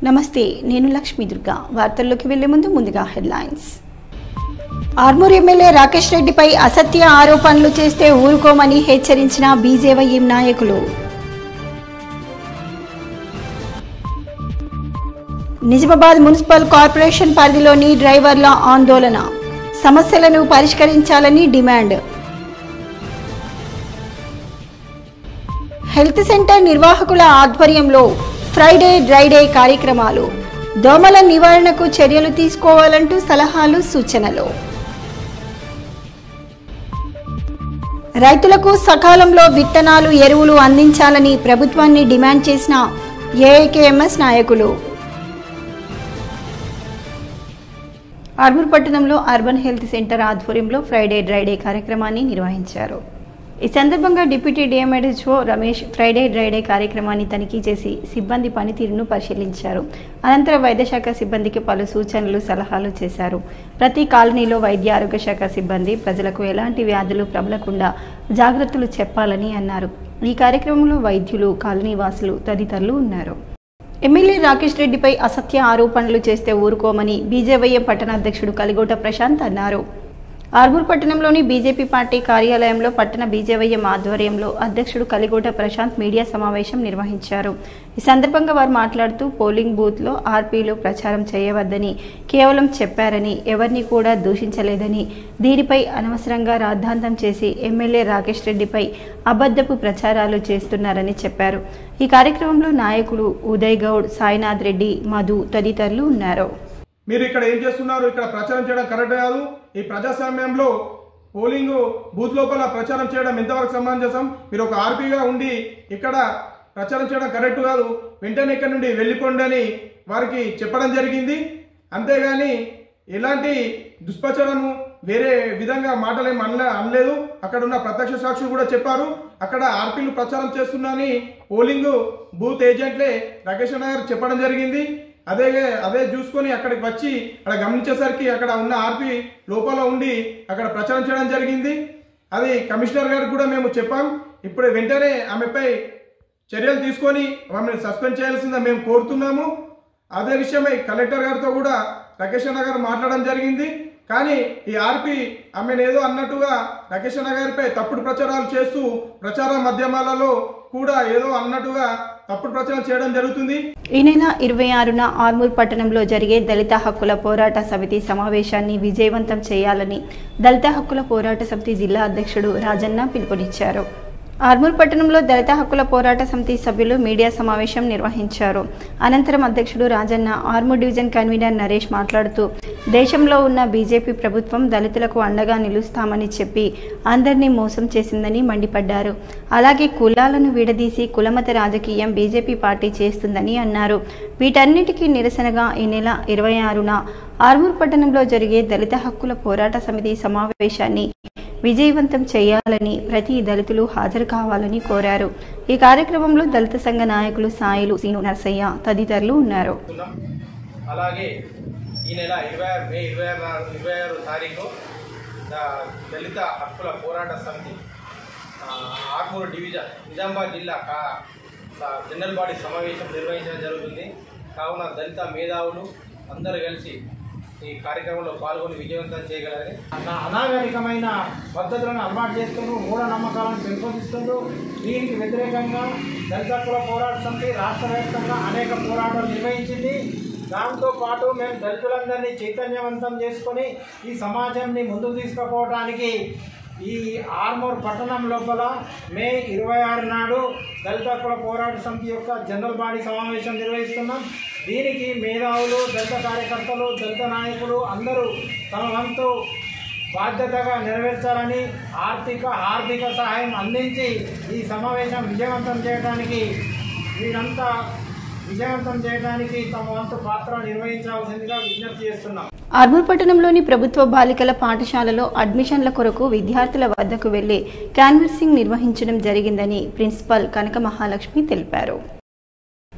నమస్తే నేను లక్ష్మీ దుర్గా వార్తల్లోకి వెళ్లే ముందు ముందుగా హెడ్లైన్స్ ఆర్మూర్ ఎమ్మెల్యే రాకేష్ రెడ్డిపై అసత్య ఆరోపణలు చేస్తే ఊరుకోమని హెచ్చరించిన బీజేవైఎం నాయకులు నిజామాబాద్ మున్సిపల్ కార్పొరేషన్ పరిధిలోని డ్రైవర్ల ఆందోళన సమస్యలను పరిష్కరించాలని డిమాండ్ హెల్త్ సెంటర్ నిర్వాహకుల ఆధ్వర్యంలో ఫ్రైడే డ్రైడే కార్యక్రమాలు దోమల నివారణకు చర్యలు తీసుకోవాలంటూ సలహాలు సూచనలు రైతులకు సకాలంలో విత్తనాలు ఎరువులు అందించాలని ప్రభుత్వాన్ని డిమాండ్ చేసిన ఏఐకేఎంఎస్ నాయకులు ఆర్మూర్ పట్టణంలో అర్బన్ హెల్త్ సెంటర్ ఆధ్వర్యంలో ఫ్రైడే డ్రైడే కార్యక్రమాన్ని నిర్వహించారు ఈ సందర్భంగా deputy DMHO Ramesh Friday dry day కార్యక్రమాన్ని తనిఖీ చేసి సిబ్బంది పనితీరును పరిశీలించారు అనంతరం వైద్యశాఖ సిబ్బందికి పలు సూచనలు సలహాలు చేశారు ప్రతి కాలనీలో వైద్య ఆరోగ్య శాఖ సిబ్బంది ప్రజలకు ఎలాంటి వ్యాధులు ప్రబలకుండా జాగ్రత్తలు చెప్పాలని అన్నారు ఈ కార్యక్రమంలో వైద్యులు కాలనీ వాసులు తదితరులు ఉన్నారు ఎమ్మెల్యే రాకేష్ రెడ్డిపై అసత్య ఆరోపణలు చేస్తే ఊరుకోమని బీజేవైఎం పట్టణ అధ్యక్షుడు కలిగోట ప్రశాంత్ అన్నారు ఆర్మూర్ పట్టణంలోని బీజేపీ పార్టీ కార్యాలయంలో పట్టణ బీజేవైఎం ఆధ్వర్యంలో అధ్యక్షుడు కలిగోట ప్రశాంత్ మీడియా సమావేశం నిర్వహించారు ఈ సందర్భంగా వారు మాట్లాడుతూ పోలింగ్ బూత్లో ఆర్పీలు ప్రచారం చేయవద్దని కేవలం చెప్పారని ఎవరిని కూడా దూషించలేదని దీనిపై అనవసరంగా రాద్ధాంతం చేసి ఎమ్మెల్యే రాకేష్ రెడ్డిపై అబద్ధపు ప్రచారాలు చేస్తున్నారని చెప్పారు ఈ కార్యక్రమంలో నాయకులు ఉదయ్ గౌడ్ సాయినాథ్ రెడ్డి మధు తదితరులు ఉన్నారు మీరు ఇక్కడ ఏం చేస్తున్నారు ఇక్కడ ప్రచారం చేయడం కరెక్ట్ కాదు ఈ ప్రజాస్వామ్యంలో పోలింగ్ బూత్ లోపల ప్రచారం చేయడం ఎంతవరకు సమంజసం మీరు ఒక ఆర్పీగా ఉండి ఇక్కడ ప్రచారం చేయడం కరెక్ట్ కాదు వెంటనే ఇక్కడ నుండి వెళ్ళిపోండి అని వారికి చెప్పడం జరిగింది అంతేగాని ఎలాంటి దుష్ప్రచారము వేరే విధంగా మాటలేం అనలే అనలేదు అక్కడ ఉన్న ప్రత్యక్ష సాక్షులు కూడా చెప్పారు అక్కడ ఆర్పీలు ప్రచారం చేస్తున్నారని పోలింగ్ బూత్ ఏజెంట్లే రాకేష్ అన్న గారు చెప్పడం జరిగింది అదే అదే చూసుకొని అక్కడికి వచ్చి అక్కడ గమనించేసరికి అక్కడ ఉన్న ఆర్పి లోపల ఉండి అక్కడ ప్రచారం చేయడం జరిగింది అది కమిషనర్ గారికి కూడా మేము చెప్పాం ఇప్పుడు వెంటనే ఆమెపై చర్యలు తీసుకొని ఆమెను సస్పెండ్ చేయాల్సిందే మేము కోరుతున్నాము అదే విషయమై కలెక్టర్ గారితో కూడా రాకేష్ అన్న గారు మాట్లాడడం జరిగింది కానీ ఈ ఆర్పి ఆమెను ఏదో అన్నట్టుగా రాకేష్ అన్న గారిపై తప్పుడు ప్రచారాలు చేస్తూ ప్రచార మాధ్యమాలలో కూడా ఏదో అన్నట్టుగా తప్పుడు ప్రచారం చేయడం జరుగుతుంది ఈ నెల ఇరవై ఆరున ఆర్మూర్ పట్టణంలో జరిగే దళిత హక్కుల పోరాట సమితి సమావేశాన్ని విజయవంతం చేయాలని దళిత హక్కుల పోరాట సమితి జిల్లా అధ్యక్షుడు రాజన్న పిలుపునిచ్చారు ఆర్మూర్ పట్టణంలో దళిత హక్కుల పోరాట సమితి సభ్యులు మీడియా సమావేశం నిర్వహించారు అనంతరం అధ్యక్షుడు రాజన్న ఆర్మూర్ డివిజన్ కన్వీనర్ నరేష్ మాట్లాడుతూ దేశంలో ఉన్న బీజేపీ ప్రభుత్వం దళితులకు అండగా నిలుస్తామని చెప్పి అందరినీ మోసం చేసిందని మండిపడ్డారు అలాగే కులాలను విడదీసి కులమత రాజకీయం బీజేపీ పార్టీ చేస్తుందని అన్నారు వీటన్నిటికీ నిరసనగా ఈ నెల ఇరవై ఆరున ఆర్మూర్ పట్టణంలో జరిగే దళిత హక్కుల పోరాట సమితి సమావేశాన్ని విజయవంతం చేయాలని ప్రతి దళితులు హాజరు కావాలని కోరారు ఈ కార్యక్రమంలో దళిత సంఘ నాయకులు సాయిలు సీను నర్సయ్య తదితరులు ఉన్నారు చేస్తున్నాం. అలాగే ఈ నెల ఇరవై ఆరు మే ఇరవై ఆరు నాడు- ఇరవై ఆరు తారీఖు ద- దళిత హక్కుల పోరాట సమితి ఆ, ఆర్మూరు డివిజన్ నిజామాబాద్ జిల్లా కా స- జనరల్ బాడీ సమావేశం నిర్వహించడం జరుగుతుంది కావున దళిత మేధావులు అందరూ కలిసి ఈ కార్యక్రమంలో పాల్గొని విజయవంతం చేయగలరని అనా- అనాగరికమైన పద్ధతులను అలవాటు చేస్తుండ్రు మూఢనమ్మకాలను పెంపొందిస్తుండ్రు దీనికి వ్యతిరేకంగా దళిత కుల పోరాట సమితి రాష్ట్ర వ్యాప్తంగా అనేక పోరాటాలు నిర్వహించింది దాంతో పాటు మేము దళితులందరినీ చైతన్యవంతం చేసుకొని ఈ సమాజాన్ని ముందుకు తీసుకుపోవడానికి ఈ ఆర్మూర్ పట్టణం లోపల మే ఇరవై ఆరు నాడు దళిత కుల పోరాట సమితి యొక్క జనరల్ బాడీ సమావేశం నిర్వహిస్తున్నాం దీనికి మేధావులు దళిత కార్యకర్తలు దళిత నాయకులు అందరూ తమ వంతు బాధ్యతగా నెరవేర్చాలని ఆర్థిక ఆర్థిక సహాయం అందించి ఈ సమావేశం విజయవంతం చేయడానికి వీరంతా విజయవంతం చేయడానికి తమ వంతు పాత్ర నిర్వహించాల్సిందిగా విజ్ఞప్తి చేస్తున్నాం ఆర్మూర్ పట్టణంలోని ప్రభుత్వ బాలికల పాఠశాలలో అడ్మిషన్ల కొరకు విద్యార్థుల వద్దకు వెళ్లి క్యాన్వర్సింగ్ నిర్వహించడం జరిగిందని ప్రిన్సిపల్ కనక మహాలక్ష్మి తెలిపారు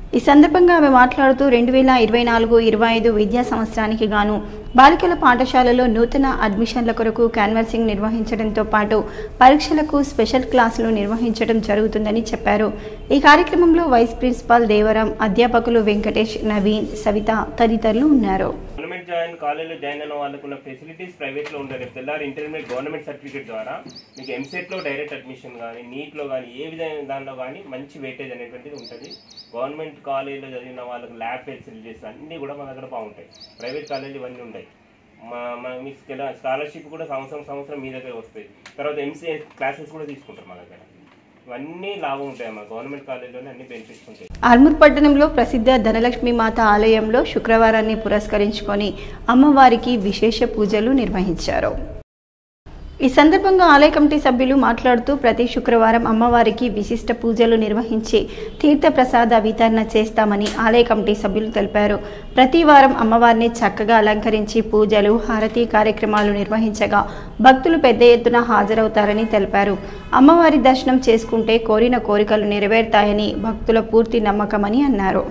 ఈ సందర్భంగా ఆమె మాట్లాడుతూ రెండు వేల ఇరవై నాలుగు ఇరవై ఐదు విద్యా సంవత్సరానికి గాను బాలికల పాఠశాలలో నూతన అడ్మిషన్ల కొరకు క్యాన్వర్సింగ్ నిర్వహించడంతో పాటు పరీక్షలకు స్పెషల్ క్లాసులు నిర్వహించడం జరుగుతుందని చెప్పారు ఈ కార్యక్రమంలో వైస్ ప్రిన్సిపాల్ దేవరం అధ్యాపకులు వెంకటేష్ నవీన్ సవిత తదితరులు ఉన్నారు గవర్నమెంట్ జాయిన్ కాలేజీలో జాయిన్ అయిన వాళ్ళకు ఉన్న ఫెసిలిటీస్ ప్రైవేట్లో ఉంటాయి రేపు తెల్లారి ఇంటర్మీడియట్ గవర్నమెంట్ సర్టిఫికేట్ ద్వారా మీకు ఎంసెట్లో డైరెక్ట్ అడ్మిషన్ కానీ నీట్లో కానీ ఏ విధమైన దానిలో కానీ మంచి వెయిటేజ్ అనేటువంటిది ఉంటుంది గవర్నమెంట్ కాలేజీలో చదివిన వాళ్ళకి ల్యాబ్ ఫెసిలిటీస్ అన్నీ కూడా మన దగ్గర బాగుంటాయి ప్రైవేట్ కాలేజీ ఇవన్నీ ఉంటాయి మా మా మీకు స్కాలర్షిప్ కూడా సంవత్సరం సంవత్సరం మీ దగ్గర వస్తాయి తర్వాత ఎంసీఏ క్లాసెస్ కూడా తీసుకుంటారు మా దగ్గర ఇవన్నీ లాభం ఉంటాయి మా గవర్నమెంట్ కాలేజీలోనే అన్ని బెనిఫిట్స్ ఉంటాయి ఆర్మూర్ పట్టణంలో ప్రసిద్ధ ధనలక్ష్మి మాత ఆలయంలో శుక్రవారాన్ని పురస్కరించుకొని అమ్మవారికి విశేష పూజలు నిర్వహించారు ఈ సందర్భంగా ఆలయ కమిటీ సభ్యులు మాట్లాడుతూ ప్రతి శుక్రవారం అమ్మవారికి విశిష్ట పూజలు నిర్వహించి తీర్థ ప్రసాద వితరణ చేస్తామని ఆలయ కమిటీ సభ్యులు తెలిపారు ప్రతి వారం అమ్మవారిని చక్కగా అలంకరించి పూజలు హారతి కార్యక్రమాలు నిర్వహించగా భక్తులు పెద్ద ఎత్తున హాజరవుతారని తెలిపారు అమ్మవారి దర్శనం చేసుకుంటే కోరిన కోరికలు నెరవేరుతాయని భక్తుల పూర్తి నమ్మకమని అన్నారు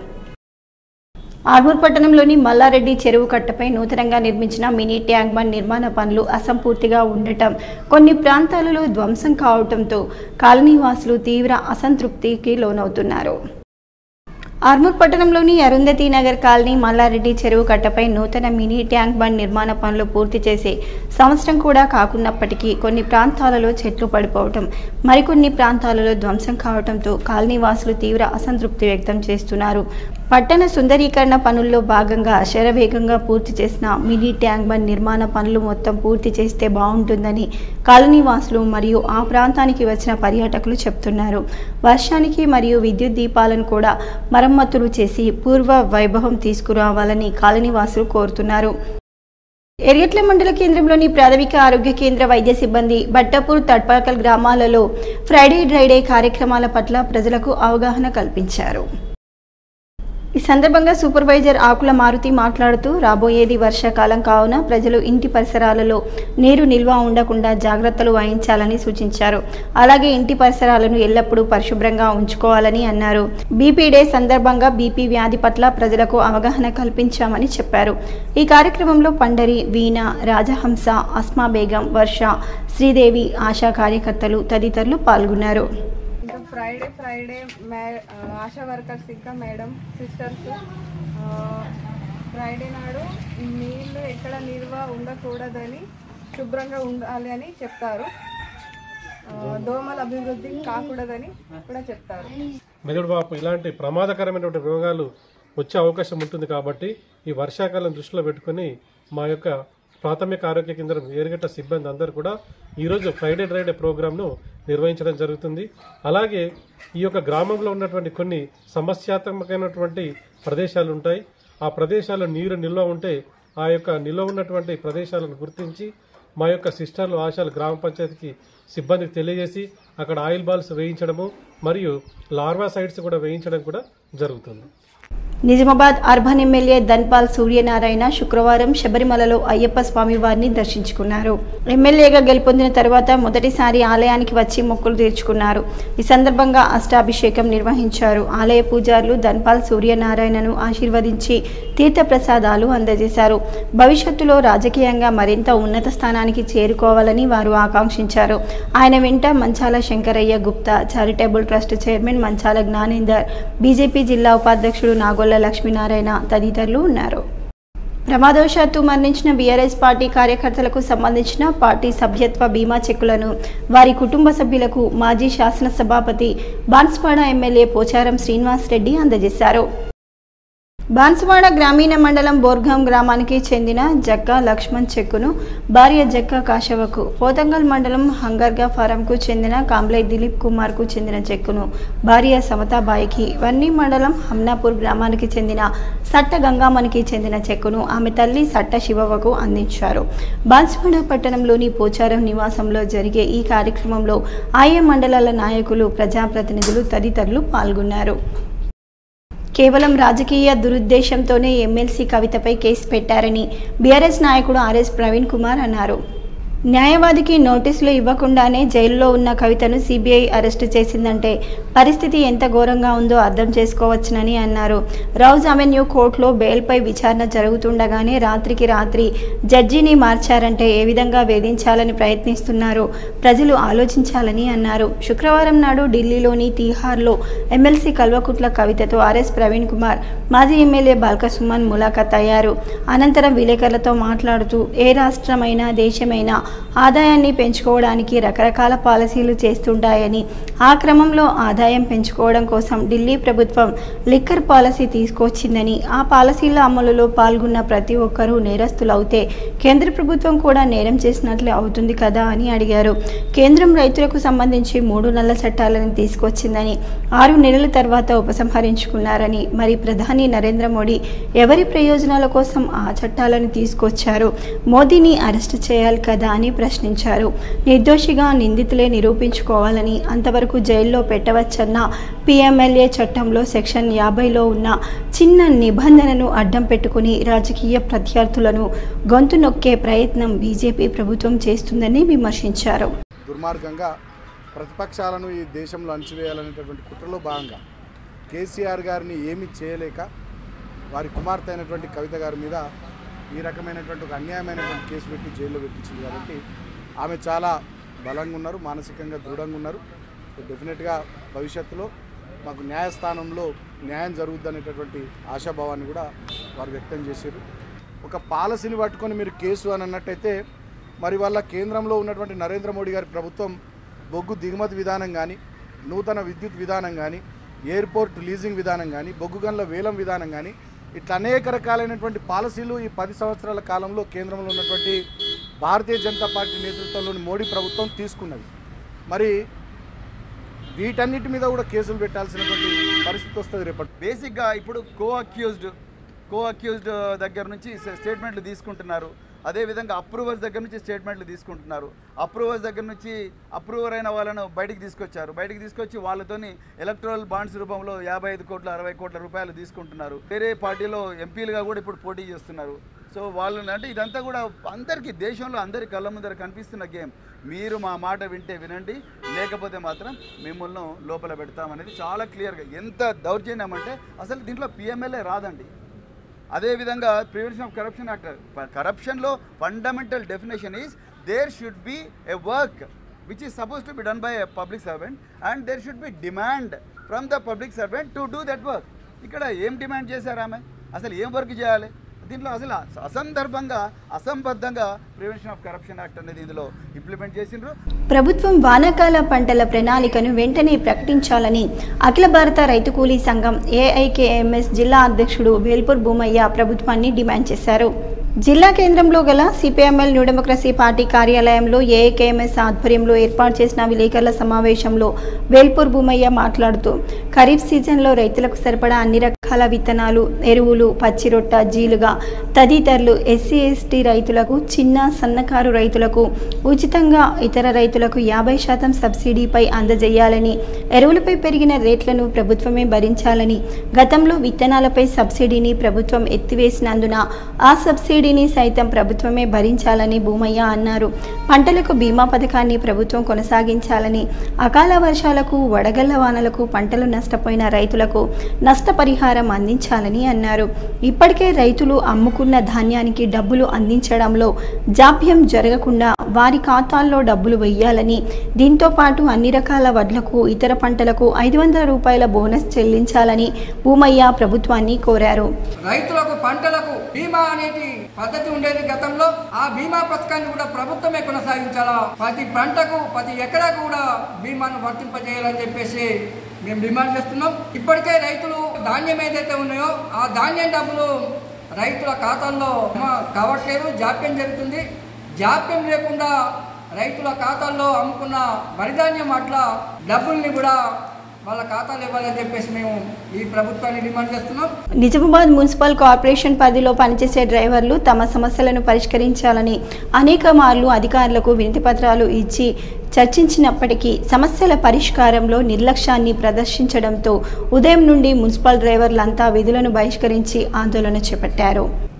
ఆర్మూర్ పట్టణంలోని మల్లారెడ్డి చెరువు కట్టపై నూతనంగా నిర్మించిన మినీ ట్యాంక్ బండ్ నిర్మాణ పనులు అసంపూర్తిగా ఉండటం కొన్ని ప్రాంతాలలో ధ్వంసం కావడంతో కాలనీవాసులు తీవ్ర అసంతృప్తికి లోనవుతున్నారు ఆర్మూర్ పట్టణంలోని అరుంధతి నగర్ కాలనీ మల్లారెడ్డి చెరువు కట్టపై నూతన మినీ ట్యాంక్ బండ్ నిర్మాణ పనులు పూర్తి చేసి సంవత్సరం కూడా కాకున్నప్పటికీ కొన్ని ప్రాంతాలలో చెట్లు పడిపోవటం మరికొన్ని ప్రాంతాలలో ధ్వంసం కావడంతో కాలనీవాసులు తీవ్ర అసంతృప్తి వ్యక్తం చేస్తున్నారు పట్టణ సుందరీకరణ పనుల్లో భాగంగా శరవేగంగా పూర్తి చేసిన మినీ ట్యాంక్ బండ్ నిర్మాణ పనులు మొత్తం పూర్తి చేస్తే బాగుంటుందని కాలనీవాసులు మరియు ఆ ప్రాంతానికి వచ్చిన పర్యాటకులు చెప్తున్నారు వర్షానికి మరియు విద్యుత్ దీపాలను కూడా మరమ్మతులు చేసి పూర్వ వైభవం తీసుకురావాలని కాలనీవాసులు కోరుతున్నారు ఎర్గట్ల మండల కేంద్రంలోని ప్రాథమిక ఆరోగ్య కేంద్ర వైద్య సిబ్బంది బట్టపూర్ తడ్పాకల్ గ్రామాలలో ఫ్రైడే డ్రైడే కార్యక్రమాల పట్ల ప్రజలకు అవగాహన కల్పించారు ఈ సందర్భంగా సూపర్వైజర్ ఆకుల మారుతి మాట్లాడుతూ రాబోయేది వర్షాకాలం కావున ప్రజలు ఇంటి పరిసరాలలో నీరు నిల్వ ఉండకుండా జాగ్రత్తలు వహించాలని సూచించారు అలాగే ఇంటి పరిసరాలను ఎల్లప్పుడూ పరిశుభ్రంగా ఉంచుకోవాలని అన్నారు బీపీ డే సందర్భంగా బీపీ వ్యాధి పట్ల ప్రజలకు అవగాహన కల్పించామని చెప్పారు ఈ కార్యక్రమంలో పండరి వీణ రాజహంస అస్మా బేగం వర్ష శ్రీదేవి ఆశా కార్యకర్తలు తదితరులు పాల్గొన్నారు ఇంకా ఫ్రైడే ఫ్రైడే మే ఆశా వర్కర్స్ ఇంకా మేడం సిస్టర్స్ ఫ్రైడే నాడు నీళ్ళు ఎక్కడ నిల్వ ఉండకూడదని శుభ్రంగా ఉండాలి అని చెప్తారు ఆ, దోమల అభివృద్ధి కాకూడదని కూడా చెప్తారు మెదడు వాపు ఇలాంటి ప్రమాదకరమైనటువంటి రోగాలు వచ్చే అవకాశం ఉంటుంది కాబట్టి ఈ వర్షాకాలం దృష్టిలో పెట్టుకొని మా యొక్క ప్రాథమిక ఆరోగ్య కేంద్రం ఏరుగట్ట సిబ్బంది అందరూ కూడా ఈరోజు ఫ్రైడే డ్రైడే ప్రోగ్రామ్ను నిర్వహించడం జరుగుతుంది అలాగే ఈ యొక్క గ్రామంలో ఉన్నటువంటి కొన్ని సమస్యాత్మకమైనటువంటి ప్రదేశాలు ఉంటాయి ఆ ప్రదేశాల్లో నీరు నిల్వ ఉంటే ఆ యొక్క నిల్వ ఉన్నటువంటి ప్రదేశాలను గుర్తించి మా యొక్క సిస్టర్లు ఆశాలు గ్రామ పంచాయతీకి సిబ్బందికి తెలియజేసి అక్కడ ఆయిల్ బాల్స్ వేయించడము మరియు లార్వా సైడ్స్ కూడా వేయించడం కూడా జరుగుతుంది నిజామాబాద్ అర్బన్ ఎమ్మెల్యే ధన్పాల్ సూర్యనారాయణ శుక్రవారం శబరిమలలో అయ్యప్ప స్వామి వారిని దర్శించుకున్నారు ఎమ్మెల్యేగా గెలుపొందిన తర్వాత మొదటిసారి ఆలయానికి వచ్చి మొక్కులు తీర్చుకున్నారు ఈ సందర్భంగా అష్టాభిషేకం నిర్వహించారు ఆలయ పూజారులు ధన్పాల్ సూర్యనారాయణను ఆశీర్వదించి తీర్థప్రసాదాలు అందజేశారు భవిష్యత్తులో రాజకీయంగా మరింత ఉన్నత స్థానానికి చేరుకోవాలని వారు ఆకాంక్షించారు ఆయన వెంట Manchala Shankaraiah Gupta charitable trust chairman Manchala Gnanender BJP జిల్లా ఉపాధ్యక్షుడు నాగొల్ల లక్ష్మీనారాయణ తదితరులు ఉన్నారు ప్రమాదవశాత్తు మరణించిన బీఆర్ఎస్ పార్టీ కార్యకర్తలకు సంబంధించిన పార్టీ సభ్యత్వ బీమా చెక్కులను వారి కుటుంబ సభ్యులకు మాజీ శాసనసభాపతి బాన్స్వాడ ఎమ్మెల్యే పోచారం శ్రీనివాస్ రెడ్డి అందజేశారు బాన్సువాడ గ్రామీణ మండలం బోర్గాం గ్రామానికి చెందిన జక్క లక్ష్మణ్ చెక్కును భార్య జక్క కాశవకు పోతంగల్ మండలం హంగర్గా ఫారంకు చెందిన కాంబ్లై దిలీప్ కుమార్కు చెందిన చెక్కును భార్య సమతాబాయికి వన్నీ మండలం హమ్నాపూర్ గ్రామానికి చెందిన సట్ట గంగామణికి చెందిన చెక్కును ఆమె తల్లి సట్ట శివవకు అందించారు బాన్సువాడ పట్టణంలోని పోచారం నివాసంలో జరిగే ఈ కార్యక్రమంలో ఆయా మండలాల నాయకులు ప్రజాప్రతినిధులు తదితరులు పాల్గొన్నారు కేవలం రాజకీయ దురుద్దేశంతోనే ఎమ్మెల్సీ కవితపై కేసు పెట్టారని బీఆర్ఎస్ నాయకుడు ఆర్ఎస్ ప్రవీణ్ కుమార్ అన్నారు న్యాయవాదికి నోటీసులు ఇవ్వకుండానే జైల్లో ఉన్న కవితను సిబిఐ అరెస్టు చేసిందంటే పరిస్థితి ఎంత ఘోరంగా ఉందో అర్థం చేసుకోవచ్చునని అన్నారు రౌజ్ అవెన్యూ కోర్టులో బెయిల్పై విచారణ జరుగుతుండగానే రాత్రికి రాత్రి జడ్జిని మార్చారంటే ఏ విధంగా వేధించాలని ప్రయత్నిస్తున్నారో ప్రజలు ఆలోచించాలని అన్నారు శుక్రవారం నాడు ఢిల్లీలోని తీహార్లో ఎమ్మెల్సీ కల్వకుట్ల కవితతో ఆర్ఎస్ ప్రవీణ్ కుమార్ మాజీ ఎమ్మెల్యే బాల్కసుమన్ ములాఖత్ అయ్యారు అనంతరం విలేకరులతో మాట్లాడుతూ ఏ రాష్ట్రమైనా దేశమైనా ఆదాయాన్ని పెంచుకోవడానికి రకరకాల పాలసీలు చేస్తుంటాయని ఆ క్రమంలో ఆదాయం పెంచుకోవడం కోసం ఢిల్లీ ప్రభుత్వం లిక్కర్ పాలసీ తీసుకొచ్చిందని ఆ పాలసీల అమలులో పాల్గొన్న ప్రతి ఒక్కరూ నేరస్తులవుతే కేంద్ర ప్రభుత్వం కూడా నేరం చేసినట్లే అవుతుంది కదా అని అడిగారు కేంద్రం రైతులకు సంబంధించి మూడు నల్ల చట్టాలను తీసుకొచ్చిందని ఆరు నెలల తర్వాత ఉపసంహరించుకున్నారని మరి ప్రధాని నరేంద్ర మోడీ ఎవరి ప్రయోజనాల కోసం ఆ చట్టాలను తీసుకొచ్చారు మోదీని అరెస్ట్ చేయాలి కదా అని ప్రశ్నించారు నిర్దోషిగా నిందితులే నిరూపించుకోవాలని అంతవరకు జైల్లో పెట్టవచ్చన్న పిఎంఎల్ఏ చట్టంలో సెక్షన్ యాభైలో ఉన్న చిన్న నిబంధనను అడ్డం పెట్టుకుని రాజకీయ ప్రత్యర్థులను గొంతు నొక్కే ప్రయత్నం బీజేపీ ప్రభుత్వం చేస్తుందని విమర్శించారు దుర్మార్గంగా ప్రతిపక్షాలను ఈ దేశంలో అణచివేయాలనేటటువంటి కుట్రలో భాగంగా కేసీఆర్ గారిని ఏమీ చేయలేక వారి కుమార్తె అయినటువంటి కవిత గారి మీద ఈ రకమైనటువంటి ఒక అన్యాయమైనటువంటి కేసు పెట్టి జైల్లో పెట్టించింది కాబట్టి ఆమె చాలా బలంగా ఉన్నారు మానసికంగా దృఢంగా ఉన్నారు సో డెఫినెట్గా భవిష్యత్తులో మాకు న్యాయస్థానంలో న్యాయం జరుగుద్ది అనేటటువంటి ఆశాభావాన్ని కూడా వారు వ్యక్తం చేశారు ఒక పాలసీని పట్టుకొని మీరు కేసు అని అన్నట్టయితే మరి వాళ్ళ కేంద్రంలో ఉన్నటువంటి నరేంద్ర మోడీ గారి ప్రభుత్వం బొగ్గు దిగుమతి విధానం కానీ నూతన విద్యుత్ విధానం కానీ ఎయిర్పోర్ట్ లీజింగ్ విధానం కానీ బొగ్గు గన్ల వేలం విధానం కానీ ఇట్లా అనేక రకాలైనటువంటి పాలసీలు ఈ పది సంవత్సరాల కాలంలో కేంద్రంలో ఉన్నటువంటి భారతీయ జనతా పార్టీ నేతృత్వంలోని మోడీ ప్రభుత్వం తీసుకున్నది మరి వీటన్నిటి మీద కూడా కేసులు పెట్టాల్సినటువంటి పరిస్థితి వస్తుంది రేపటి బేసిక్గా ఇప్పుడు కో అక్యూజ్డ్ కో అక్యూజ్డ్ దగ్గర నుంచి స్టేట్మెంట్లు తీసుకుంటున్నారు అదేవిధంగా అప్రూవర్స్ దగ్గర నుంచి స్టేట్మెంట్లు తీసుకుంటున్నారు అప్రూవర్స్ దగ్గర నుంచి అప్రూవర్ అయిన వాళ్ళను బయటికి తీసుకొచ్చారు బయటికి తీసుకొచ్చి వాళ్ళతోని ఎలక్ట్రల్ బాండ్స్ రూపంలో యాభై ఐదు కోట్ల అరవై కోట్ల రూపాయలు తీసుకుంటున్నారు వేరే పార్టీలో ఎంపీలుగా కూడా ఇప్పుడు పోటీ చేస్తున్నారు సో వాళ్ళు అంటే ఇదంతా కూడా అందరికీ దేశంలో అందరి కళ్ళ ముందర కనిపిస్తున్న గేమ్ మీరు మా మాట వింటే వినండి లేకపోతే మాత్రం మిమ్మల్ని లోపల పెడతామనేది చాలా క్లియర్గా ఎంత దౌర్జన్యం అంటే అసలు దీంట్లో పిఎంఎల్ఏ రాదండి అదేవిధంగా ప్రివెన్షన్ ఆఫ్ కరప్షన్ యాక్ట్ కరప్షన్లో fundamental definition is there should be a work which is suppose to be done by a public servant and there should be demand from the public servant to do that work ఇక్కడ ఏం demand చేశారు ఆమె అసలు ఏం work చేయాలి దీంట్లో అసలు అసందర్భంగా అసంబద్ధంగా ప్రివెన్షన్ ఆఫ్ కరప్షన్ యాక్ట్ అనేది ఇందులో ఇంప్లిమెంట్ చేసిండ్రు ప్రభుత్వం వానాకాల పంటల ప్రణాళికను వెంటనే ప్రకటించాలని అఖిల భారత రైతు కూలీ సంఘం ఏఐకేఎంఎస్ జిల్లా అధ్యక్షుడు వేల్పూర్ భూమయ్య ప్రభుత్వాన్ని డిమాండ్ చేశారు జిల్లా కేంద్రంలో గల సిపిఎంఎల్ న్యూ డెమోక్రసీ పార్టీ కార్యాలయంలో ఏఐకేఎంఎస్ ఆధ్వర్యంలో ఏర్పాటు చేసిన విలేకరుల సమావేశంలో వేల్పూర్ భూమయ్య మాట్లాడుతూ ఖరీఫ్ సీజన్లో రైతులకు సరిపడా అన్ని రకాల విత్తనాలు ఎరువులు పచ్చిరొట్ట జీలుగా తదితరులు ఎస్సీ ఎస్టీ రైతులకు చిన్న సన్నకారు రైతులకు ఉచితంగా ఇతర రైతులకు యాభై శాతం సబ్సిడీపై అందజేయాలని ఎరువులపై పెరిగిన రేట్లను ప్రభుత్వమే భరించాలని గతంలో విత్తనాలపై సబ్సిడీని ప్రభుత్వం ఎత్తివేసినందున ఆ సబ్సిడీని సైతం ప్రభుత్వమే భరించాలని భూమయ్య అన్నారు పంటలకు బీమా పథకాన్ని ప్రభుత్వం కొనసాగించాలని అకాల వర్షాలకు వడగళ్ల వానలకు పంటలు నష్టపోయిన రైతులకు నష్టపరిహారం అందించాలని అన్నారు ఇప్పటికే రైతులు అమ్ముకున్న ధాన్యానికి డబ్బులు అందించడంలో జాప్యం జరగకుండా వారి ఖాతాల్లో డబ్బులు వెయ్యాలని దీంతో పాటు అన్ని రకాల వడ్లకు ఇతర పంటలకు ఐదు వందల రూపాయల బోనస్ చెల్లించాలని భూమయ్య ప్రభుత్వాన్ని కోరారు రైతులకు పంటలకు బీమా అనేది పద్ధతి ఉండేది గతంలో ఆ బీమా పథకాన్ని కూడా ప్రభుత్వమే కొనసాగించాలా ప్రతి పంటకు ప్రతి ఎకరాకు కూడా బీమాను వర్తింపజేయాలని చెప్పేసి మేము డిమాండ్ చేస్తున్నాం ఇప్పటికే రైతులు ధాన్యం ఏదైతే ఉన్నాయో ఆ ధాన్యం డబ్బులు రైతుల ఖాతాల్లో జమ కావట్లేదు జాప్యం జరుగుతుంది జాప్యం లేకుండా రైతుల ఖాతాల్లో అమ్ముకున్న వరిధాన్యం అట్లా డబ్బుల్ని కూడా వాళ్ళ ఖాతాలు ఇవ్వాలని చెప్పేసి మేము ఈ ప్రభుత్వాన్ని డిమాండ్ చేస్తున్నాం నిజామాబాద్ మున్సిపల్ కార్పొరేషన్ పరిధిలో పనిచేసే డ్రైవర్లు తమ సమస్యలను పరిష్కరించాలని అనేక మార్లు అధికారులకు వినతి పత్రాలు ఇచ్చి చర్చించినప్పటికీ సమస్యల పరిష్కారంలో నిర్లక్ష్యాన్ని ప్రదర్శించడంతో ఉదయం నుండి మున్సిపల్ డ్రైవర్లంతా విధులను బహిష్కరించి ఆందోళన చేపట్టారు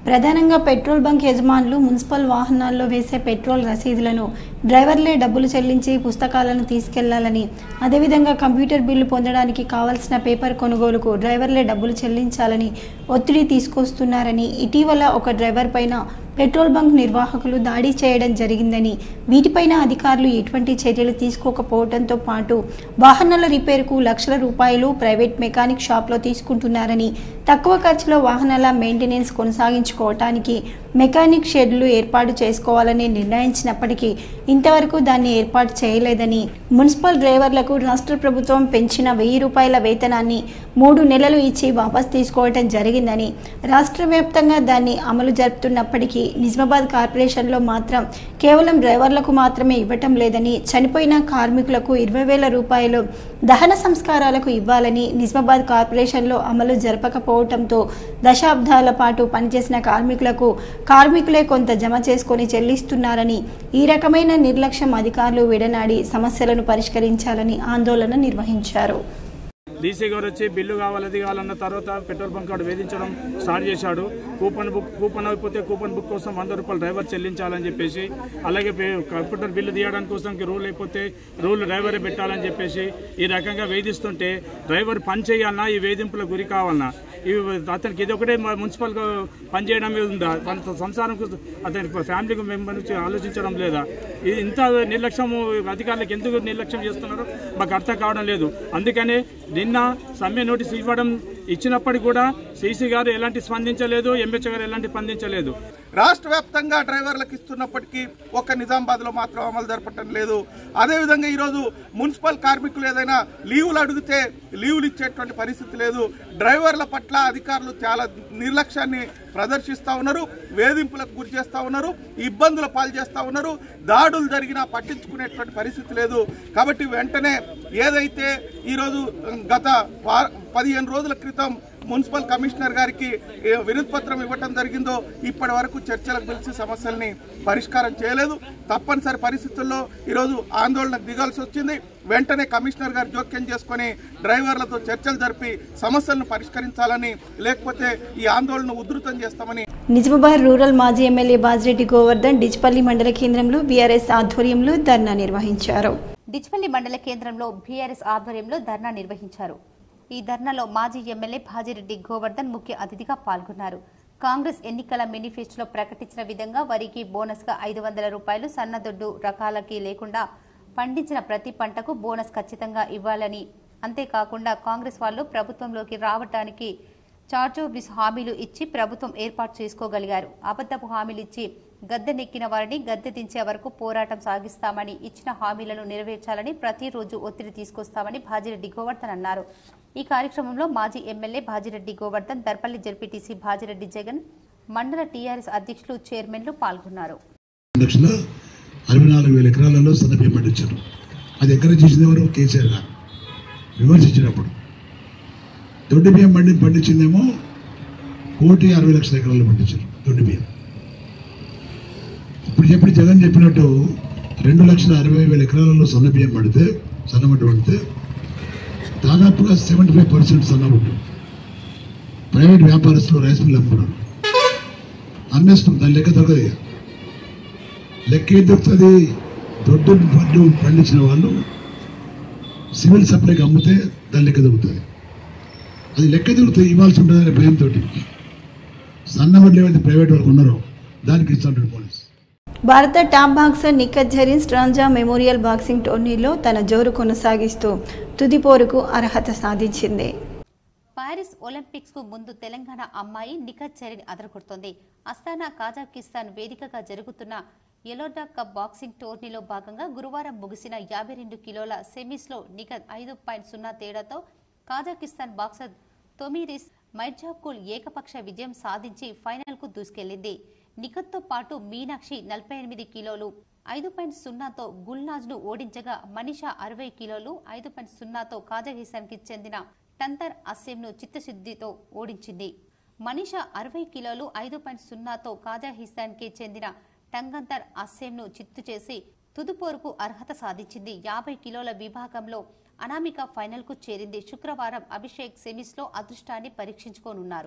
ప్రధానంగా పెట్రోల్ బంక్ యజమానులు మున్సిపల్ వాహనాల్లో వేసే పెట్రోల్ రసీదులను డ్రైవర్లే డబ్బులు చెల్లించి పుస్తకాలను తీసుకెళ్లాలని అదేవిధంగా కంప్యూటర్ బిల్లు పొందడానికి కావలసిన పేపర్ కొనుగోలుకు డ్రైవర్లే డబ్బులు చెల్లించాలని ఒత్తిడి తీసుకొస్తున్నారని ఇటీవల ఒక డ్రైవర్ పైన పెట్రోల్ బంక్ నిర్వాహకులు దాడి చేయడం జరిగిందని వీటిపైన అధికారులు ఎటువంటి చర్యలు తీసుకోకపోవడంతో పాటు వాహనాల రిపేరుకు లక్షల రూపాయలు ప్రైవేట్ మెకానిక్ షాప్లో తీసుకుంటున్నారని తక్కువ ఖర్చులో వాహనాల మెయింటెనెన్స్ కొనసాగించుకోవటానికి మెకానిక్ షెడ్లు ఏర్పాటు చేసుకోవాలని నిర్ణయించినప్పటికీ ఇంతవరకు దాన్ని ఏర్పాటు చేయలేదని మున్సిపల్ డ్రైవర్లకు రాష్ట్ర ప్రభుత్వం పెంచిన వెయ్యి రూపాయల వేతనాన్ని మూడు నెలలు ఇచ్చి వాపస్ తీసుకోవటం జరిగిందని రాష్ట్ర వ్యాప్తంగా దాన్ని అమలు జరుపుతున్నప్పటికీ నిజామాబాద్ కార్పొరేషన్లో మాత్రం కేవలం డ్రైవర్లకు మాత్రమే ఇవ్వటం లేదని చనిపోయిన కార్మికులకు ఇరవై వేల రూపాయలు దహన సంస్కారాలకు ఇవ్వాలని నిజామాబాద్ కార్పొరేషన్లో అమలు జరపకపోవటంతో దశాబ్దాల పాటు పనిచేసిన కార్మికులకు కార్మికులే కొంత జమ చేసుకొని చెల్లిస్తున్నారని ఈ రకమైన నిర్లక్ష్యం అధికారులు విడనాడి సమస్యలను పరిష్కరించాలని ఆందోళన నిర్వహించారు డీసీ గారు వచ్చి బిల్లు కావాలి అది కావాలన్న తర్వాత పెట్రోల్ బంక్ వాడు వేధించడం స్టార్ట్ చేశాడు కూపన్ బుక్ కూపన్ అయిపోతే కూపన్ బుక్ కోసం వంద రూపాయలు డ్రైవర్ చెల్లించాలని చెప్పేసి అలాగే పే- కంప్యూటర్ బిల్లు తీయడానికి కోసం రూల్ అయిపోతే రూల్ డ్రైవరే పెట్టాలని చెప్పేసి ఈ రకంగా వేధిస్తుంటే డ్రైవర్ పని చేయాలన్నా ఈ వేధింపులకు గురి కావాలన్నా ఇవి అతనికి ఇది ఒకటే మ- మున్సిపల్ గా పనిచేయడం మీద ఉందా కొంత సంసారం కోసం అతని ఫ్యామిలీ మెంబర్ నుంచి ఆలోచించడం లేదా ఇది ఇంత నిర్లక్ష్యం అధికారులకు ఎందుకు నిర్లక్ష్యం చేస్తున్నారో మాకు అర్థం కావడం లేదు అందుకనే నిన్న సమ్మె నోటీస్ ఇవ్వడం ఇచ్చినప్పటికీ కూడా సీసీ గారు ఎలాంటి స్పందించలేదు ఎంహెచ్ గారు ఎలాంటి స్పందించలేదు రాష్ట్ర వ్యాప్తంగా డ్రైవర్లకు ఇస్తున్నప్పటికీ ఒక నిజామాబాద్లో మాత్రం అమలు జరపటం లేదు అదేవిధంగా ఈరోజు మున్సిపల్ కార్మికులు ఏదైనా లీవులు అడిగితే లీవులు ఇచ్చేటువంటి పరిస్థితి లేదు డ్రైవర్ల పట్ల అధికారులు చాలా నిర్లక్ష్యాన్ని ప్రదర్శిస్తూ ఉన్నారు వేధింపులకు గురి చేస్తూ ఉన్నారు ఇబ్బందుల పాలు చేస్తూ ఉన్నారు దాడులు జరిగినా పట్టించుకునేటువంటి పరిస్థితి లేదు కాబట్టి వెంటనే ఏదైతే ఈరోజు గత వా- పదిహేను రోజుల క్రితం మున్సిపల్ కమిషనర్ గారికి ఏ, వినతి పత్రం ఇవ్వటం జరిగిందో ఇప్పటి వరకు చర్చలకు పిలిచి సమస్యల్ని పరిష్కారం చేయలేదు తప్పనిసరి పరిస్థితుల్లో ఈరోజు ఆందోళనకు దిగాల్సి వచ్చింది వెంటనే కమిషనర్ గారు జోక్యం చేసుకొని డ్రైవర్లతో చర్చలు జరిపి సమస్యలను పరిష్కరించాలని లేకపోతే ఈ ఆందోళన ఉధృతం చేస్తామని నిజామాబాద్ రూరల్ మాజీ ఎమ్మెల్యే బాజిరెడ్డి గోవర్ధన్ డిచ్పల్లి మండల కేంద్రంలో బీఆర్ఎస్ ఆధ్వర్యంలో ధర్నా నిర్వహించారు డిచ్పల్లి మండల కేంద్రంలో బీఆర్ఎస్ ఆధ్వర్యంలో ధర్నా నిర్వహించారు ఈ ధర్నాలో మాజీ ఎమ్మెల్యే భాజిరెడ్డి గోవర్ధన్ ముఖ్య అతిథిగా పాల్గొన్నారు కాంగ్రెస్ ఎన్నికల మేనిఫెస్టోలో ప్రకటించిన విధంగా వరికి బోనస్గా ఐదు వందల రూపాయలు సన్నదొడ్డు రకాలకి లేకుండా పండించిన ప్రతి పంటకు బోనస్ ఖచ్చితంగా ఇవ్వాలని అంతేకాకుండా కాంగ్రెస్ వాళ్ళు ప్రభుత్వంలోకి రావటానికి చార్జోబ్లిస్ హామీలు ఇచ్చి ప్రభుత్వం ఏర్పాటు చేసుకోగలిగారు అబద్ధపు హామీలు ఇచ్చి గద్దెనెక్కిన వారిని గద్దె దించే వరకు పోరాటం సాగిస్తామని ఇచ్చిన హామీలను నెరవేర్చాలని ప్రతిరోజు ఒత్తిడి తీసుకొస్తామని భాజిరెడ్డి గోవర్ధన్ అన్నారు ఈ కార్యక్రమంలో మాజీ ఎమ్మెల్యే భాజిరెడ్డి గోవర్ధన్ దర్పల్లి జెడ్పీటీసీ భాజిరెడ్డి జగన్ మండల టీఆర్ఎస్ అధ్యక్షులు చైర్మన్లు పాల్గొన్నారు లక్షల అరవై నాలుగు వేల ఎకరాలలో సన్నబియ్యం పండించారు అది ఎంకరేజ్ చేసింది ఎవరు కేసీఆర్ గారు విమర్శించినప్పుడు దొడ్డి బియ్యం పండి పండించిందేమో కోటి అరవై లక్షల ఎకరాలు పండించారు దొడ్డి బియ్యం ఇప్పుడు చెప్పి జగన్ చెప్పినట్టు రెండు లక్షల అరవై వేల ఎకరాలలో సన్న బియ్యం పడితే సన్నమట్టు పడితే దాదాపుగా సెవెంటీ ఫైవ్ పర్సెంట్ సన్నమట్టు ప్రైవేట్ వ్యాపారస్తులు రైస్ మిల్ అమ్ముకున్నారు అమ్మేస్తాం దాని లెక్క దొరకదు ఇక. లెక్క ఏం దొరుకుతుంది దొడ్డు పండు పండించిన వాళ్ళు సివిల్ సప్లైకి అమ్మితే దాని లెక్క దొరుకుతుంది అది లెక్క దొరుకుతుంది ఇవ్వాల్సి ఉంటుందనే భయంతో సన్న వడ్లు ఏవైతే ప్రైవేట్ వాళ్ళకు ఉన్నారో దానికి ఇస్తుంటాడు పోలీస్ భారత top boxer Nikhat Zareen Strandja memorial boxing టోర్నీలో తన జోరు కొనసాగిస్తూ తుది పోరుకు అర్హత సాధించింది పారిస్ ఒలింపిక్స్ కు ముందు తెలంగాణ అమ్మాయి నిఖత్ జరీన్ అదరగొడుతోంది అస్తానా కాజాకిస్తాన్ వేదికగా జరుగుతున్న ఎలోడా కప్ బాక్సింగ్ టోర్నీలో భాగంగా గురువారం ముగిసిన యాభై రెండు కిలోల సెమీస్లో నిఖత్ ఐదు పాయింట్ సున్నా తేడాతో కాజాకిస్తాన్ బాక్సర్ తొమిరిస్ మైర్జాకుల్ ఏకపక్ష విజయం సాధించి ఫైనల్కు దూసుకెళ్లింది నిఖత్తో పాటు మీనాక్షి నలభై ఎనిమిది కిలోలు ఐదు పాయింట్ సున్నాతో గుల్నాజ్ను ఓడించగా మనీషా అరవై కిలోలు ఐదు పాయింట్ సున్నాతో కాజాకిస్తాన్కి చెందిన టంతర్ అస్సేంను చిత్తశుద్ధితో ఓడించింది మనీషా అరవై కిలోలు ఐదు పాయింట్ సున్నాతో కాజాకిస్తాన్కి చెందిన టంగంతర్ అస్సేంను చిత్తు చేసి తుదుపోరుకు అర్హత సాధించింది యాభై కిలోల విభాగంలో అనామిక ఫైనల్కు చేరింది శుక్రవారం అభిషేక్ సెమీస్లో అదృష్టాన్ని పరీక్షించుకోనున్నారు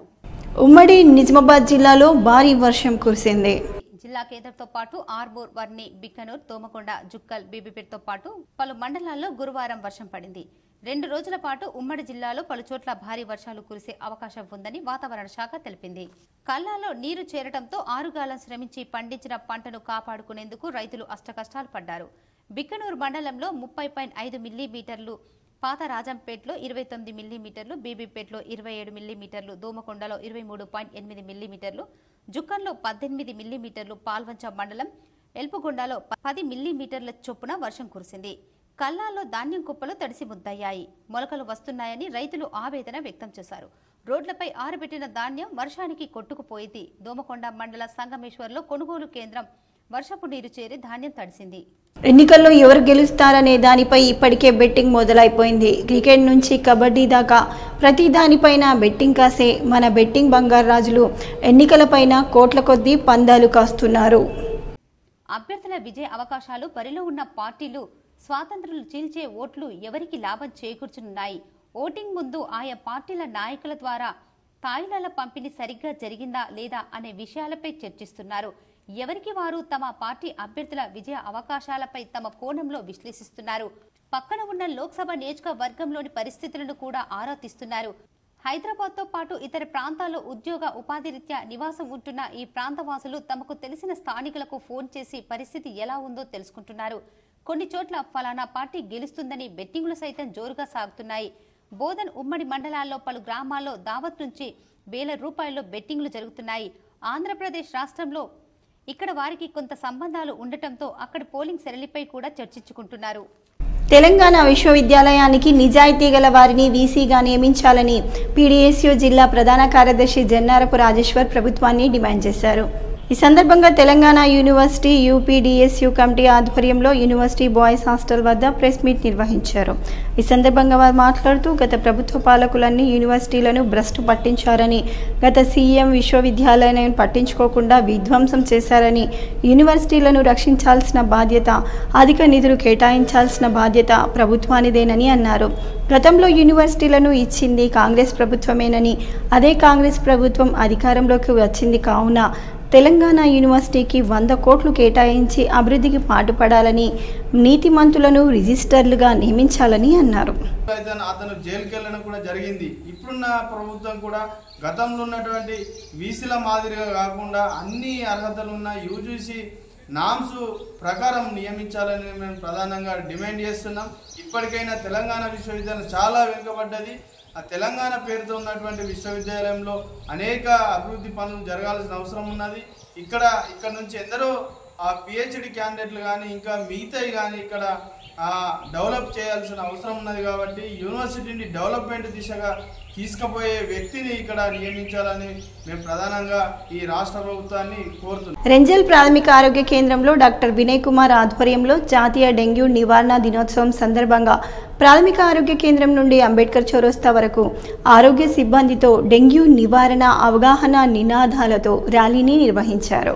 ఉమ్మడి నిజామాబాద్ జిల్లాలో భారీ వర్షం కురిసింది జిల్లా కేంద్రంతో పాటు ఆర్మూర్ వర్ని బిక్కనూర్ తోమకొండ జుక్కల్ బీబీపేటతో పాటు పలు మండలాల్లో గురువారం వర్షం పడింది రెండు రోజుల పాటు ఉమ్మడి జిల్లాలో పలు చోట్ల భారీ వర్షాలు కురిసే అవకాశం ఉందని వాతావరణ శాఖ తెలిపింది కల్లాలో నీరు చేరటంతో ఆరుగాలం శ్రమించి పండించిన పంటను కాపాడుకునేందుకు రైతులు అష్టకష్టాలు పడ్డారు బిక్కనూరు మండలంలో ముప్పై పాయింట్ ఐదు మిల్లీమీటర్లు పాత రాజంపేటలో ఇరవై తొమ్మిది మిల్లీమీటర్లు బీబీపేటలో ఇరవై ఏడు మిల్లీమీటర్లు దోమకొండలో ఇరవై మూడు పాయింట్ ఎనిమిది మిల్లీమీటర్లు జుక్కన్లో పద్దెనిమిది మిల్లీమీటర్లు పాల్వంచ మండలం ఎల్పుగొండలో పది మిల్లీమీటర్ల చొప్పున వర్షం కురిసింది కల్లాల్లో ధాన్యం కుప్పలు తడిసి ముద్దయ్యాయి మొలకలు వస్తున్నాయని రైతులు ఆవేదన వ్యక్తం చేశారు రోడ్లపై ఆరబెట్టిన ధాన్యం వర్షానికి కొట్టుకుపోయింది దోమకొండ మండల సంగమేశ్వర్లో కొనుగోలు కేంద్రం వర్షపు నీరు చేరి ధాన్యం తడిసింది ఎన్నికల్లో ఎవరు గెలుస్తారనే దానిపై ఇప్పటికే బెట్టింగ్ మొదలైపోయింది క్రికెట్ నుంచి కబడ్డీ దాకా ప్రతి దానిపైన బెట్టింగ్ కాసే మన బెట్టింగ్ బంగారు రాజులు ఎన్నికలపైన కోట్ల కొద్దీ పందాలు కాస్తున్నారు అభ్యర్థుల విజయ అవకాశాలు బరిలో ఉన్న పార్టీలు స్వాతంత్రులు చీల్చే ఓట్లు ఎవరికి లాభం చేకూర్చనున్నాయి ఓటింగ్ ముందు ఆయా పార్టీల నాయకుల ద్వారా తాయిలాల పంపిణీ సరిగ్గా జరిగిందా లేదా అనే విషయాలపై చర్చిస్తున్నారు ఎవరికి వారు తమ పార్టీ అభ్యర్థుల విజయ అవకాశాలపై తమ కోణంలో విశ్లేషిస్తున్నారు పక్కన ఉన్న లోక్సభ నియోజకవర్గంలోని పరిస్థితులను కూడా ఆరా తీస్తున్నారు హైదరాబాద్ తో పాటు ఇతర ప్రాంతాల్లో ఉద్యోగ ఉపాధి రీత్యా నివాసం ఉంటున్న ఈ ప్రాంతవాసులు తమకు తెలిసిన స్థానికులకు ఫోన్ చేసి పరిస్థితి ఎలా ఉందో తెలుసుకుంటున్నారు కొన్ని చోట్ల ఫలానా పార్టీ గెలుస్తుందని బెట్టింగ్లు సైతం జోరుగా సాగుతున్నాయి బోధన్ ఉమ్మడి మండలాల్లో పలు గ్రామాల్లో దావత్ నుంచి వేల రూపాయల్లో బెట్టింగ్లు జరుగుతున్నాయి ఆంధ్రప్రదేశ్ రాష్ట్రంలో ఇక్కడ వారికి కొంత సంబంధాలు ఉండటంతో అక్కడి పోలింగ్ సరళిపై కూడా చర్చించుకుంటున్నారు తెలంగాణ విశ్వవిద్యాలయానికి నిజాయితీ గల వారిని వీసీగా నియమించాలని పీడీఎస్యూ జిల్లా ప్రధాన కార్యదర్శి జన్నారపు రాజేశ్వర్ ప్రభుత్వాన్ని డిమాండ్ చేశారు ఈ సందర్భంగా తెలంగాణ యూనివర్సిటీ యూపీడీఎస్యూ కమిటీ ఆధ్వర్యంలో యూనివర్సిటీ బాయ్స్ హాస్టల్ వద్ద ప్రెస్ మీట్ నిర్వహించారు ఈ సందర్భంగా వారు మాట్లాడుతూ గత ప్రభుత్వ పాలకులన్నీ యూనివర్సిటీలను భ్రష్టు పట్టించారని గత సీఎం విశ్వవిద్యాలయాన్ని పట్టించుకోకుండా విధ్వంసం చేశారని యూనివర్సిటీలను రక్షించాల్సిన బాధ్యత అధిక నిధులు కేటాయించాల్సిన బాధ్యత ప్రభుత్వానిదేనని అన్నారు గతంలో యూనివర్సిటీలను ఇచ్చింది కాంగ్రెస్ ప్రభుత్వమేనని అదే కాంగ్రెస్ ప్రభుత్వం అధికారంలోకి వచ్చింది కావున తెలంగాణ యూనివర్సిటీకి వంద కోట్లు కేటాయించి అభివృద్ధికి పాటుపడాలని నీతిమంతులను రిజిస్టర్లుగా నియమించాలని అన్నారు అయితే అతను జైలుకి వెళ్ళడం కూడా జరిగింది ఇప్పుడున్న ప్రభుత్వం కూడా గతంలో ఉన్నటువంటి వీసీల మాదిరిగా కాకుండా అన్ని అర్హతలు ఉన్న యూజీసీ నామ్స్ ప్రకారం నియమించాలని మేము ప్రధానంగా డిమాండ్ చేస్తున్నాం ఇప్పటికైనా తెలంగాణ విశ్వవిద్యాలయం చాలా వెనుకబడ్డది ఆ తెలంగాణ పేరుతో ఉన్నటువంటి విశ్వవిద్యాలయంలో అనేక అభివృద్ధి పనులు జరగాల్సిన అవసరం ఉన్నది ఇక్కడ ఇక్కడ నుంచి ఎందరో ఆ పిహెచ్డి క్యాండిడేట్లు కానీ ఇంకా మిగతాయి కానీ ఇక్కడ ఆ, డెవలప్ చేయాల్సిన అవసరం ఉన్నది కాబట్టి యూనివర్సిటీని డెవలప్మెంట్ దిశగా తీసుకుపోయే వ్యక్తిని ఇక్కడ నియమించాలని మేము ప్రధానంగా ఈ రాష్ట్ర ప్రభుత్వాన్ని కోరుతున్నాం రెంజల్ ప్రాథమిక ఆరోగ్య కేంద్రంలో డాక్టర్ వినయ్ కుమార్ ఆధ్వర్యంలో జాతీయ డెంగ్యూ నివారణ దినోత్సవం సందర్భంగా ప్రాథమిక ఆరోగ్య కేంద్రం నుండి అంబేద్కర్ చౌరస్తా వరకు ఆరోగ్య సిబ్బందితో డెంగ్యూ నివారణ అవగాహన నినాదాలతో ర్యాలీని నిర్వహించారు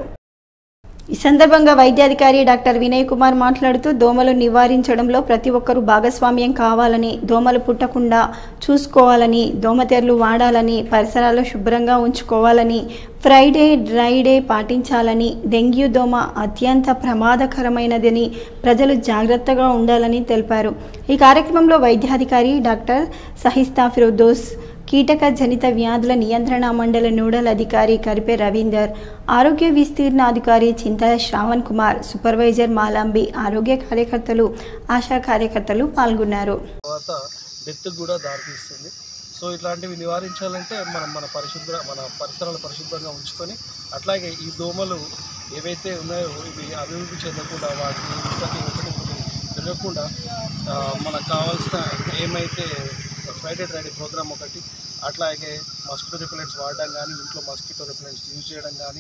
ఈ సందర్భంగా వైద్యాధికారి డాక్టర్ వినయ్ కుమార్ మాట్లాడుతూ దోమలు నివారించడంలో ప్రతి ఒక్కరూ భాగస్వామ్యం కావాలని దోమలు పుట్టకుండా చూసుకోవాలని దోమతెరలు వాడాలని పరిసరాలు శుభ్రంగా ఉంచుకోవాలని ఫ్రైడే డ్రై డే పాటించాలని డెంగ్యూ దోమ అత్యంత ప్రమాదకరమైనదని ప్రజలు జాగ్రత్తగా ఉండాలని తెలిపారు ఈ కార్యక్రమంలో వైద్యాధికారి డాక్టర్ సహిస్తా ఫిరోదోస్ కీటక జనిత వ్యాధుల నియంత్రణ మండలి నోడల్ అధికారి కరిపే రవీందర్ ఆరోగ్య విస్తీర్ణ అధికారి చింతల శ్రావణ్ కుమార్ సూపర్వైజర్ మాలాంబి ఆరోగ్య కార్యకర్తలు ఆశా కార్యకర్తలు పాల్గొన్నారు తర్వాత డెత్ కూడా దారితీస్తుంది సో ఇట్లాంటివి నివారించాలంటే మనం మన పరిశుభ్ర మన పరిసరాలు పరిశుభ్రంగా ఉంచుకొని అట్లాగే ఈ దోమలు ఏవైతే ఉన్నాయో ఇవి అభివృద్ధి చెందకుండా వాటిని ఉత్పత్తి ఒకటి ఒకటి పెరగకుండా ఆ, మనకు కావాల్సిన ఏమైతే ఫ్రైడే డ్రైడే ప్రోగ్రామ్ ఒకటి అట్లాగే మస్కిటో రిపెలెంట్స్ వాడడం కానీ ఇంట్లో మస్కిటో రిపెలెంట్స్ యూజ్ చేయడం కానీ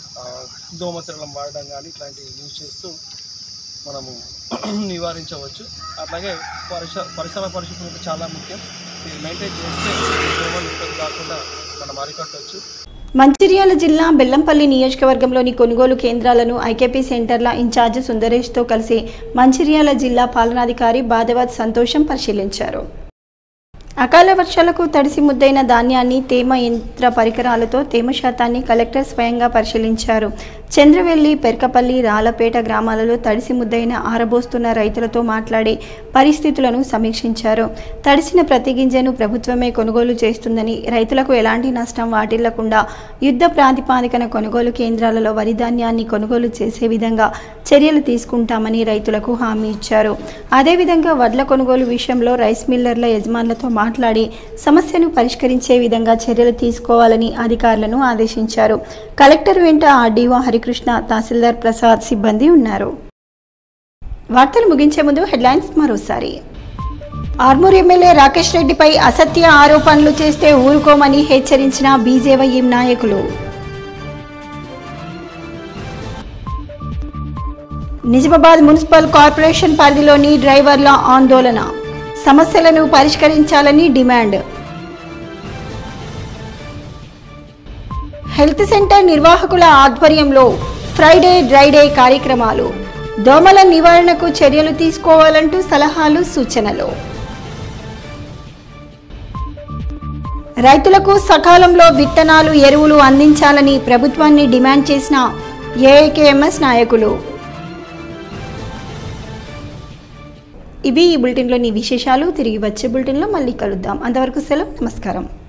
దోమతెరలం వాడడం కానీ ఇట్లాంటివి యూజ్ చేస్తూ మనము నివారించవచ్చు అట్లాగే పరిస పరిసర పరిశుభ్రత చాలా ముఖ్యం ఇది మెయింటైన్ చేస్తే దోమలు ఉత్పత్తి కాకుండా మనం అరికట్టవచ్చు మంచిర్యాల జిల్లా బెల్లంపల్లి నియోజకవర్గంలోని కొనుగోలు కేంద్రాలను ఐకేపీ సెంటర్ల ఇన్ఛార్జ్ సుందరేష్తో కలిసి మంచిర్యాల జిల్లా పాలనాధికారి బాధవత్ సంతోషం పరిశీలించారు అకాల వర్షాలకు తడిసి ముద్దైన ధాన్యాన్ని తేమ యంత్ర పరికరాలతో తేమ శాతాన్ని కలెక్టర్ స్వయంగా పరిశీలించారు చంద్రవెల్లి పెరకపల్లి రాళ్లపేట గ్రామాలలో తడిసి ముద్దైన ఆరబోస్తున్న రైతులతో మాట్లాడి పరిస్థితులను సమీక్షించారు తడిసిన ప్రతి గింజను ప్రభుత్వమే కొనుగోలు చేస్తుందని రైతులకు ఎలాంటి నష్టం వాటిల్లకుండా యుద్ధ ప్రాతిపాదికన కొనుగోలు కేంద్రాలలో వరి ధాన్యాన్ని కొనుగోలు చేసే విధంగా చర్యలు తీసుకుంటామని రైతులకు హామీ ఇచ్చారు అదేవిధంగా వడ్ల కొనుగోలు విషయంలో రైస్ మిల్లర్ల యజమానులతో మాట్లాడి సమస్యను పరిష్కరించే విధంగా చర్యలు తీసుకోవాలని అధికారులను ఆదేశించారు కలెక్టర్ వెంట ఆర్డీఓ హరికృష్ణ తహసీల్దార్ ప్రసాద్ సిబ్బంది ఉన్నారు వార్తలు ముగించే ముందు హెడ్లైన్స్ మరోసారి ఆర్మూర్ ఎమ్మెల్యే రాకేష్ రెడ్డిపై అసత్య ఆరోపణలు చేస్తే ఊరుకోమని హెచ్చరించిన బీజేవైఎం నాయకులు నిజామాబాద్ మున్సిపల్ కార్పొరేషన్ పరిధిలోని డ్రైవర్ల ఆందోళన సమస్యలను పరిష్కరించాలని డిమాండ్ హెల్త్ సెంటర్ నిర్వాహకుల ఆధ్వర్యంలో ఫ్రైడే డ్రైడే కార్యక్రమాలు దోమల నివారణకు చర్యలు తీసుకోవాలంటూ సలహాలు సూచనలు రైతులకు సకాలంలో విత్తనాలు ఎరువులు అందించాలని ప్రభుత్వాన్ని డిమాండ్ చేసిన ఏఐకేఎంఎస్ నాయకులు ఇవి ఈ బులెటిన్లోని విశేషాలు తిరిగి వచ్చే బులెటిన్లో మళ్ళీ కలుద్దాం అంతవరకు సెలవు నమస్కారం